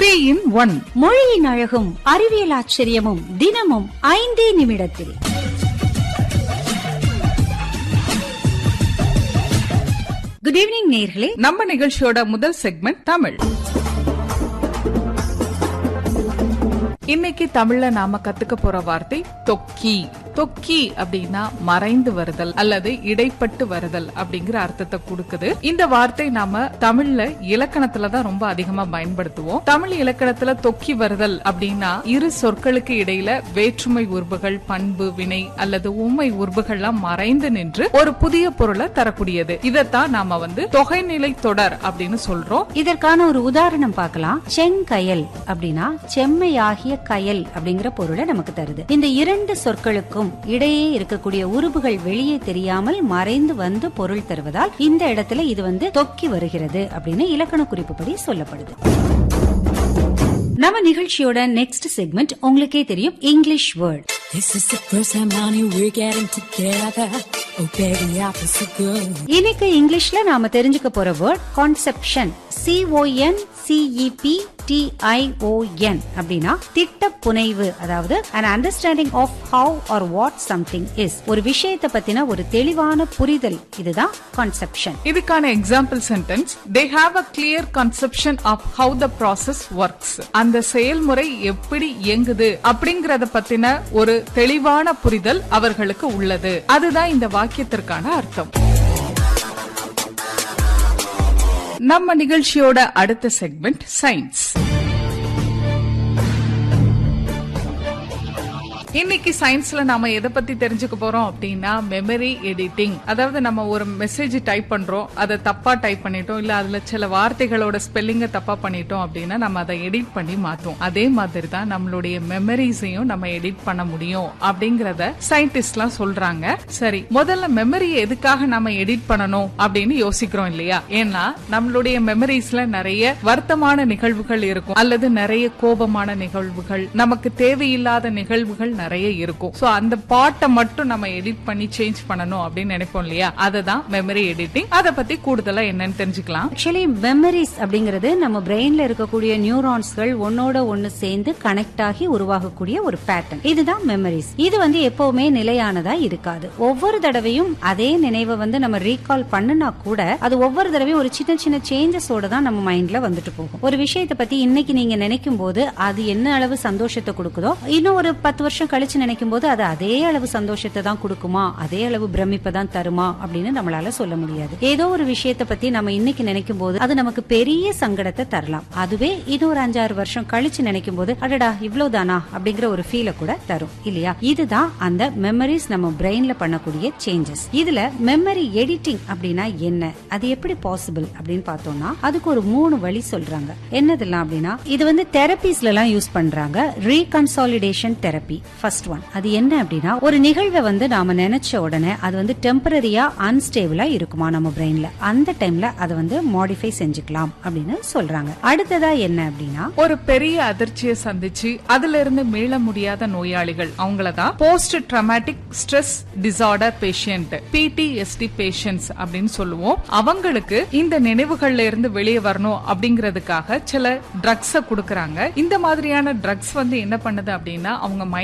Three in one மொழியின் அழகும் அறிவியல் ஆச்சரியமும் தினமும் ஐந்தே நிமிடத்தில் குட் ஈவினிங் நேர்களே நம்ம நிகழ்ச்சியோட முதல் செக்மெண்ட் தமிழ் இன்னைக்கு தமிழ்ல நாம கத்துக்க போற வார்த்தை தொக்கி தொக்கி அப்படின்னா மறைந்து வருதல் அல்லது இடைப்பட்டு வருதல் அப்படிங்கிற அர்த்தத்தை கொடுக்குது இந்த வார்த்தை நாம தமிழ்ல இலக்கணத்துல தான் ரொம்ப அதிகமா பயன்படுத்துவோம் தமிழ் இலக்கணத்துல தொக்கி வருதல் அப்படின்னா இரு சொற்களுக்கு இடையில வேற்றுமை உருபுகள் பண்பு வினை அல்லது உண்மை உருபுகள்லாம் மறைந்து நின்று ஒரு புதிய பொருளை தரக்கூடியது இதைத்தான் நாம வந்து தொகைநிலை தொடர் அப்படின்னு சொல்றோம் இதற்கான ஒரு உதாரணம் பார்க்கலாம் செங்கயல் அப்படின்னா செம்மையாகிய கயல் அப்படிங்கிற பொருளை நமக்கு தருது இந்த இரண்டு சொற்களுக்கும் இடையே இருக்கக்கூடிய உருபுகள் வெளியே தெரியாமல் மறைந்து வந்து பொருள் தருவதால் இந்த இடத்துல இது வந்து தொக்கி வருகிறது அப்படின்னு இலக்கண குறிப்புப்படி சொல்லப்படுது நம்ம நிகழ்ச்சியோட நெக்ஸ்ட் செக்மெண்ட் உங்களுக்கே தெரியும் English word This is the first time, honey, we're getting together. Oh, baby, I feel so good. இன்னைக்கு இங்கிலீஷ்ல நாம தெரிஞ்சுக்க போற word conception CON CEP TION அப்படின்னா திட்ட புனைவு அதாவது an understanding of how or what something is ஒரு விஷயத்தை பத்தின ஒரு தெளிவான புரிதல் இதுதான் கான்செப்ஷன் இதுக்கான example sentence they have a clear conception of how the process works அந்த செயல்முறை எப்படி இயங்குது அப்படிங்கறத பத்தின ஒரு தெளிவான புரிதல் அவர்களுக்கு உள்ளது அதுதான் இந்த வாக்கியத்திற்கான அர்த்தம் நம்ம நிகழ்ச்சியோட அடுத்த செக்மெண்ட் சயின்ஸ் இன்னைக்கு சயின்ஸ்ல நாம எதை பத்தி தெரிஞ்சுக்க போறோம் அப்படின்னா மெமரி எடிட்டிங் அதாவது நம்ம ஒரு மெசேஜ் டைப் பண்றோம் அதை தப்பா டைப் பண்ணிட்டோம் இல்ல அதுல சில வார்த்தைகளோட ஸ்பெல்லிங்க தப்பா பண்ணிட்டோம் அப்படின்னா நம்ம அதை எடிட் பண்ணி மாத்தோம் அதே மாதிரி தான் நம்மளுடைய மெமரிஸையும் நம்ம எடிட் பண்ண முடியும் அப்படிங்கறத சயின்டிஸ்ட்லாம் சொல்றாங்க சரி முதல்ல மெமரியை எதுக்காக நம்ம எடிட் பண்ணணும் அப்படின்னு யோசிக்கிறோம் இல்லையா ஏன்னா நம்மளுடைய மெமரிஸ்ல நிறைய வருத்தமான நிகழ்வுகள் இருக்கும் அல்லது நிறைய கோபமான நிகழ்வுகள் நமக்கு தேவையில்லாத நிகழ்வுகள் நிறைய இருக்கும் சோ அந்த பாட்டை மட்டும் நம்ம எடிட் பண்ணி சேஞ்ச் பண்ணணும் அப்படின்னு நினைப்போம் இல்லையா அதுதான் மெமரி எடிட்டிங் அதை பத்தி கூடுதலா என்னன்னு தெரிஞ்சுக்கலாம் ஆக்சுவலி மெமரிஸ் அப்படிங்கிறது நம்ம பிரெயின்ல இருக்கக்கூடிய நியூரான்ஸ்கள் ஒன்னோட ஒன்னு சேர்ந்து கனெக்ட் ஆகி உருவாகக்கூடிய ஒரு பேட்டர்ன் இதுதான் மெமரிஸ் இது வந்து எப்பவுமே நிலையானதா இருக்காது ஒவ்வொரு தடவையும் அதே நினைவை வந்து நம்ம ரீகால் பண்ணுனா கூட அது ஒவ்வொரு தடவையும் ஒரு சின்ன சின்ன சேஞ்சஸோட தான் நம்ம மைண்ட்ல வந்துட்டு போகும் ஒரு விஷயத்தை பத்தி இன்னைக்கு நீங்க நினைக்கும் போது அது என்ன அளவு சந்தோஷத்தை கொடுக்குதோ இன்னும் ஒரு பத்து வருஷம் கழிச்சு நினைக்கும் போது அது அதே அளவு சந்தோஷத்தை தான் கொடுக்குமா அதே அளவு பிரமிப்பை தான் தருமா அப்படின்னு நம்மளால சொல்ல முடியாது ஏதோ ஒரு விஷயத்தை பத்தி நம்ம இன்னைக்கு நினைக்கும் போது அது நமக்கு பெரிய சங்கடத்தை தரலாம் அதுவே இன்னொரு அஞ்சாறு வருஷம் கழிச்சு நினைக்கும் போது அடடா இவ்வளவுதானா அப்படிங்கிற ஒரு ஃபீலை கூட தரும் இல்லையா இதுதான் அந்த மெமரிஸ் நம்ம பிரெயின்ல பண்ணக்கூடிய சேஞ்சஸ் இதுல மெமரி எடிட்டிங் அப்படின்னா என்ன அது எப்படி பாசிபிள் அப்படின்னு பார்த்தோம்னா அதுக்கு ஒரு மூணு வழி சொல்றாங்க என்னதெல்லாம் அப்படின்னா இது வந்து தெரபிஸ்ல எல்லாம் யூஸ் பண்றாங்க ரீகன்சாலிடேஷன் தெரப்பி ஃபர்ஸ்ட் ஒன் அது என்ன அப்படின்னா ஒரு நிகழ்வை வந்து நாம நினைச்ச உடனே அது வந்து டெம்பரரியா அன்ஸ்டேபிளா இருக்குமா நம்ம பிரெயின்ல அந்த டைம்ல அதை வந்து மாடிஃபை செஞ்சுக்கலாம் அப்படின்னு சொல்றாங்க அடுத்ததா என்ன அப்படின்னா ஒரு பெரிய அதிர்ச்சியை சந்திச்சு அதுல இருந்து மீள முடியாத நோயாளிகள் அவங்கள தான் post traumatic stress disorder patient PTSD patients அப்படின்னு சொல்லுவோம் அவங்களுக்கு இந்த நினைவுகள்ல இருந்து வெளியே வரணும் அப்படிங்கிறதுக்காக சில ட்ரக்ஸ கொடுக்கறாங்க இந்த மாதிரியான ட்ரக்ஸ் வந்து என்ன பண்ணுது அப்படின்னா அவங்க